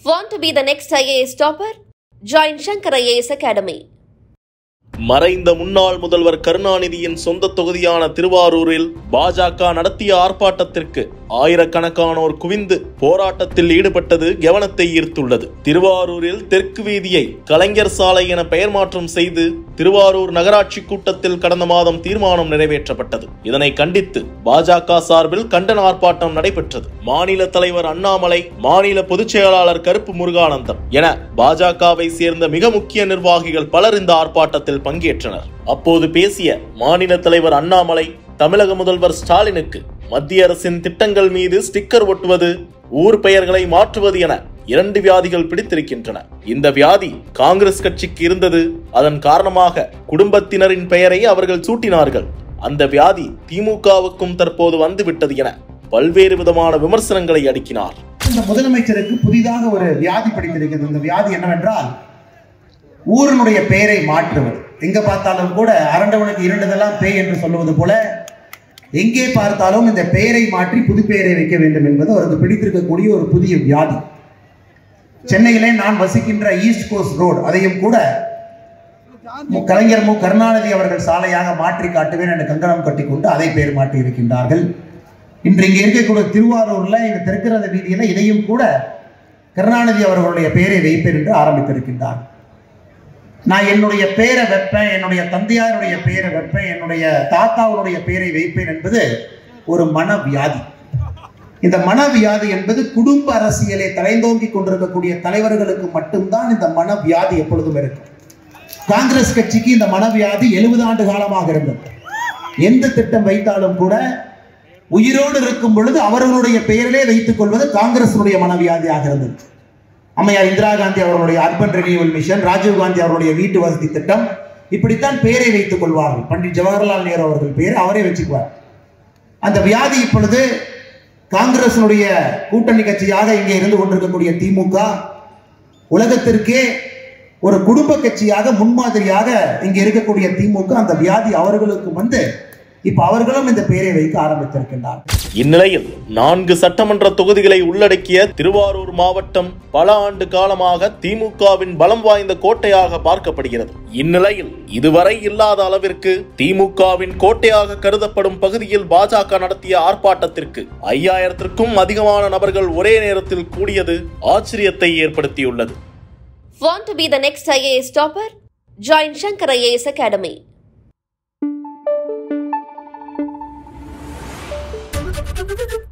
Want to be the next IAS topper? Join Shankar IAS Academy. மறைந்த முன்னாள் முதல்வர் கருணாநிதியின் சொந்த தொகுதியான திருவாரூரில் பாஜக நடத்திய ஆர்ப்பாட்டத்திற்கு ஆயிரக்கணக்கானோர் குவிந்து போராட்டத்தில் ஈடுபட்டது கவனத்தை ஈர்த்துள்ளது திருவாரூரில் தெற்கு வீதியை கலைஞர் சாலை என பெயர் மாற்றம் செய்து திருவாரூர் நகராட்சி கூட்டத்தில் கடந்த மாதம் தீர்மானம் நிறைவேற்றப்பட்டது இதனை கண்டித்து பாஜக சார்பில் கண்டன ஆர்ப்பாட்டம் நடைபெற்றது மாநில தலைவர் அண்ணாமலை மாநில பொதுச் செயலாளர் கருப்பு முருகானந்தம் என பாஜகவை சேர்ந்த மிக முக்கிய நிர்வாகிகள் பலர் இந்த ஆர்ப்பாட்டத்தில் பங்கேற்றனர் அப்போது பேசிய மாநில தலைவர் அண்ணாமலை தமிழக முதல்வர் ஸ்டாலினுக்கு மத்திய அரசின் திட்டங்கள் மீது ஸ்டிக்கர் ஒட்டுவது ஊர் பெயர்களை மாற்றுவது என இரண்டு வியாதிகள் பிடித்திருக்கின்றன இந்த வியாதி காங்கிரஸ் கட்சிக்கு இருந்தது அதன் காரணமாக குடும்பத்தினரின் பெயரை அவர்கள் சூட்டினார்கள் அந்த வியாதி திமுகவுக்கும் தற்போது வந்துவிட்டது என பல்வேறு விதமான விமர்சனங்களை அடுக்கினார் இந்த முதலமைச்சருக்கு புதிதாக ஒரு வியாதி பிடித்திருக்கிறது இந்த வியாதி என்னவென்றால் ஊரினுடைய பெயரை மாற்றுவது எங்க பார்த்தாலும் கூட அரண்டவனுக்கு இரண்டுதெல்லாம் பேய் என்று சொல்லுவது போல எங்கே பார்த்தாலும் இந்த பெயரை மாற்றி புது பெயரை வைக்க வேண்டும் என்பது அவருக்கு பிடித்திருக்கக்கூடிய ஒரு புதிய வியாதி சென்னையிலே நான் வசிக்கின்ற ஈஸ்ட் கோஸ்ட் ரோடு அதையும் கூட மு- கலைஞர் மு கருணாநிதி அவர்கள் சாலையாக மாற்றி காட்டுவேன் என்று கங்கணம் கட்டிக்கொண்டு அதை பெயர் மாற்றி இருக்கின்றார்கள் இன்று இங்கே இருக்கக்கூடிய திருவாரூர்ல இந்த தெற்கிறது வீதியில இதையும் கூட கருணாநிதி அவர்களுடைய பெயரை வைப்பேன் என்று ஆரம்பித்திருக்கின்றார் நான் என்னுடைய பெயரை வைப்பேன் என்னுடைய தந்தையாருடைய பெயரை வைப்பேன் என்னுடைய தாத்தாவுடைய பெயரை வைப்பேன் என்பது ஒரு மனவியாதி இந்த மனவியாதி என்பது குடும்ப அரசியலை தலைந்தோங்கி கொண்டிருக்கக்கூடிய தலைவர்களுக்கு மட்டும்தான் இந்த மனவியாதி எப்பொழுதும் இருக்கும் காங்கிரஸ் கட்சிக்கு இந்த மனவியாதி எழுபது ஆண்டு காலமாக இருந்தது எந்த திட்டம் வைத்தாலும் கூட உயிரோடு இருக்கும் பொழுது அவர்களுடைய பெயரிலே வைத்துக் கொள்வது காங்கிரசினுடைய மனவியாதியாக இருந்தது அம்மையார் இந்திரா காந்தி அவர்களுடைய urban renewal mission Rajiv Gandhi அவருடைய வீட்டு வசதி திட்டம் இப்படித்தான் பெயரை வைத்துக் கொள்வார்கள் பண்டிட் ஜவஹர்லால் நேரு அவர்கள் பெயர் அவரே வச்சுக்குவார் அந்த வியாதி இப்பொழுது காங்கிரசினுடைய கூட்டணி கட்சியாக இங்கே இருந்து கொண்டிருக்கக்கூடிய திமுக உலகத்திற்கே ஒரு குடும்ப கட்சியாக முன்மாதிரியாக இங்கே இருக்கக்கூடிய திமுக அந்த வியாதி அவர்களுக்கு வந்து இப்ப அவர்களும் இந்த பெயரை வைக்க ஆரம்பித்திருக்கின்றார்கள் இந்நிலையில் நான்கு சட்டமன்ற தொகுதிகளை உள்ளடக்கிய திருவாரூர் மாவட்டம் பல ஆண்டு காலமாக திமுகவின் பலம் வாய்ந்த கோட்டையாக பார்க்கப்படுகிறது இந்நிலையில் இதுவரை இல்லாத அளவிற்கு திமுகவின் கோட்டையாக கருதப்படும் பகுதியில் பாஜக நடத்திய ஆர்ப்பாட்டத்திற்கு ஐயாயிரத்திற்கும் அதிகமான நபர்கள் ஒரே நேரத்தில் கூடியது ஆச்சரியத்தை ஏற்படுத்தியுள்ளது Want to be the next IAS topper? Join Shankar IAS Academy. Thank you.